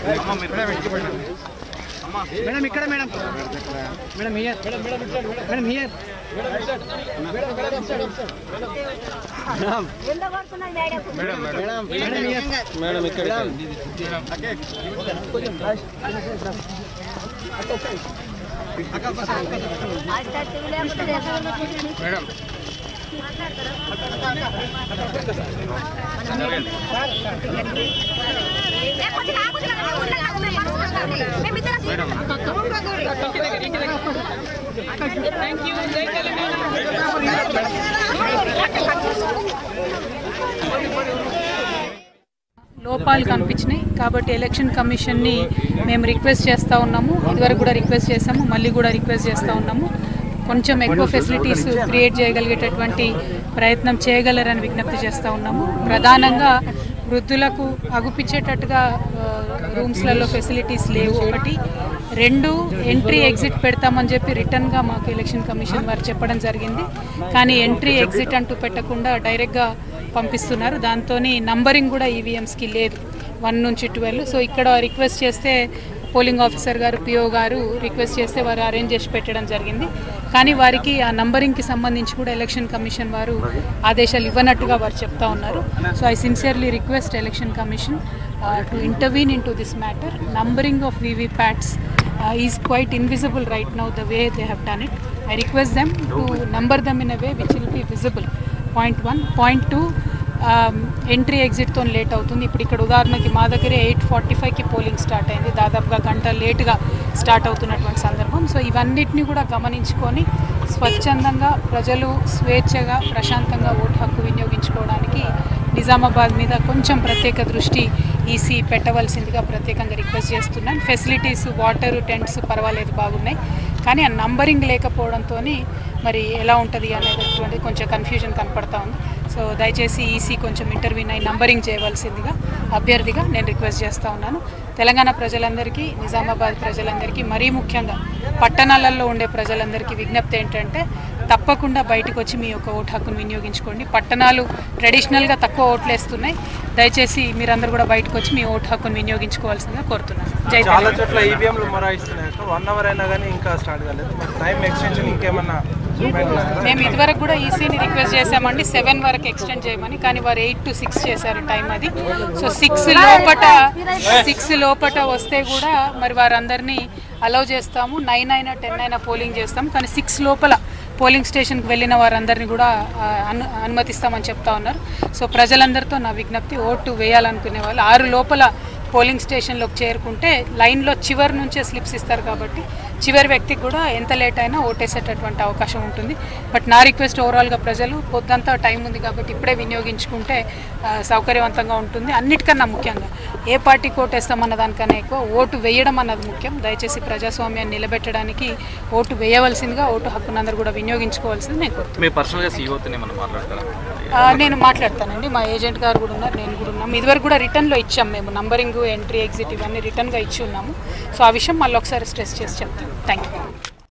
Madam ఇక్కడ madam madam here madam here madam madam here madam ఇక్కడ madam లోపాలు కనిపించినాయి కాబట్టి ఎలక్షన్ కమిషన్ని మేము రిక్వెస్ట్ చేస్తూ ఉన్నాము ఇదివరకు కూడా రిక్వెస్ట్ చేసాము మళ్ళీ కూడా రిక్వెస్ట్ చేస్తూ ఉన్నాము కొంచెం ఎక్కువ ఫెసిలిటీస్ క్రియేట్ చేయగలిగేటటువంటి ప్రయత్నం చేయగలరని విజ్ఞప్తి చేస్తూ ఉన్నాము ప్రధానంగా వృద్ధులకు అగుపించేటట్టుగా ఆ, రూమ్స్లలో ఫెసిలిటీస్ లేవు ఒకటి రెండు ఎంట్రీ ఎగ్జిట్ పెడతామని చెప్పి రిటర్న్గా మాకు ఎలక్షన్ కమిషన్ వారు చెప్పడం జరిగింది కానీ ఎంట్రీ ఎగ్జిట్ అంటూ పెట్టకుండా డైరెక్ట్గా పంపిస్తున్నారు దాంతో నంబరింగ్ కూడా ఈవీఎంస్కి లేదు వన్ నుంచి ట్వెల్వ్ సో ఇక్కడ రిక్వెస్ట్ చేస్తే పోలింగ్ ఆఫీసర్ గారు పిఓ గారు రిక్వెస్ట్ చేస్తే వారు అరేంజ్ చేసి పెట్టడం జరిగింది కానీ వారికి ఆ నంబరింగ్కి సంబంధించి కూడా ఎలక్షన్ కమిషన్ వారు ఆదేశాలు ఇవ్వనట్టుగా వారు చెప్తా ఉన్నారు so I sincerely request election commission to intervene in to this matter numbering of VVPATs is quite invisible right now the way they have done it I request them to number them in a way which will be visible point one point two entry ఎగ్జిట్తో late అవుతుంది ఇప్పుడు ఇక్కడ ఉదాహరణకి మా దగ్గర eight forty ఫైవ్కి polling start అయింది దాదాపుగా గంట లేటుగా స్టార్ట్ అవుతున్నటువంటి సందర్భం సో ఇవన్నిటిని కూడా గమనించుకొని స్వచ్ఛందంగా ప్రజలు స్వేచ్ఛగా ప్రశాంతంగా ఓటు హక్కు వినియోగించుకోవడానికి నిజామాబాద్ మీద కొంచెం ప్రత్యేక దృష్టి ఈసీ పెట్టవలసిందిగా ప్రత్యేకంగా రిక్వెస్ట్ చేస్తున్నాను ఫెసిలిటీస్ వాటర్ టెంట్స్ పర్వాలేదు బాగున్నాయి కానీ ఆ నంబరింగ్ లేకపోవడంతో మరి ఎలా ఉంటుంది అనేటటువంటి కొంచెం కన్ఫ్యూజన్ కనపడతా ఉంది సో దయచేసి ఈసీ కొంచెం ఇంటర్వ్యూన్ అయి నంబరింగ్ చేయవలసిందిగా అభ్యర్థిగా నేను రిక్వెస్ట్ చేస్తూ ఉన్నాను తెలంగాణ ప్రజలందరికీ నిజామాబాద్ ప్రజలందరికీ మరీ ముఖ్యంగా పట్టణాలలో ఉండే ప్రజలందరికీ విజ్ఞప్తి ఏంటంటే తప్పకుండా బయటకు వచ్చి మీ యొక్క ఓటు హక్కును వినియోగించుకోండి పట్టణాలు ట్రెడిషనల్గా తక్కువ ఓట్లు వేస్తున్నాయి దయచేసి మీరందరూ కూడా బయటకు వచ్చి మీ ఓటు హక్కును వినియోగించుకోవాల్సిందిగా కోరుతున్నాను జై చాలా తెలంగాణ. చోట్ల ఈవీఎంలు మొరాయిస్తున్నాయి వన్ అవర్ అయినా కానీ ఇంకా స్టార్ట్ కాలేదు మరి టైం ఎక్స్టెన్షన్ ఇంకేమన్నా రిమైండ్ చేస్తారా మేము ఇదివరకు కూడా ఈసీని రిక్వెస్ట్ చేశామండి సెవెన్ వరకు ఎక్స్టెండ్ చేయమని కానీ వారు ఎయిట్ టు సిక్స్ చేశారు టైం అది సో సిక్స్ లోపట సిక్స్ లోపట వస్తే కూడా మరి వారందరినీ అలౌ చేస్తాము నైన్ అయినా టెన్ అయినా పోలింగ్ చేస్తాము కానీ సిక్స్ లోపల పోలింగ్ స్టేషన్కి వెళ్ళిన వారందరినీ కూడా ఆ, అను అనుమతిస్తామని చెప్తా ఉన్నారు సో ప్రజలందరితో నా విజ్ఞప్తి ఓటు వేయాలనుకునే వాళ్ళు ఆరు లోపల పోలింగ్ స్టేషన్లోకి చేరుకుంటే లైన్లో చివరి నుంచే స్లిప్స్ ఇస్తారు కాబట్టి చివరి వ్యక్తికి కూడా ఎంత లేట్ అయినా ఓటేసేటటువంటి అవకాశం ఉంటుంది బట్ నా రిక్వెస్ట్ ఓవరాల్గా ప్రజలు పొద్దంతా టైం ఉంది కాబట్టి ఇప్పుడే వినియోగించుకుంటే ఆ, సౌకర్యవంతంగా ఉంటుంది అన్నిటికన్నా ముఖ్యంగా ఏ పార్టీకి ఓటేస్తామన్న దానికన్నా ఎక్కువ ఓటు వేయడం అన్నది ముఖ్యం దయచేసి ప్రజాస్వామ్యాన్ని నిలబెట్టడానికి ఓటు వేయవలసిందిగా ఓటు హక్కునందరూ కూడా వినియోగించుకోవాల్సింది నేను కోరుతున్నాను మీ పర్సనల్గా సీఓతో ఏమన్నా మాట్లాడతారా ఆ, నేను మాట్లాడతానండి మా ఏజెంట్ గారు కూడా ఉన్నారు నేను కూడా ఉన్నాం ఇదివరకు కూడా రిటర్న్లో ఇచ్చాం మేము నంబరింగ్ ఎంట్రీ ఎగ్జిట్ ఇవన్నీ రిటర్న్గా ఇచ్చి ఉన్నాము సో ఆ విషయం మళ్ళీ ఒకసారి స్ట్రెస్ చేసి చెప్తాను థ్యాంక్ యూ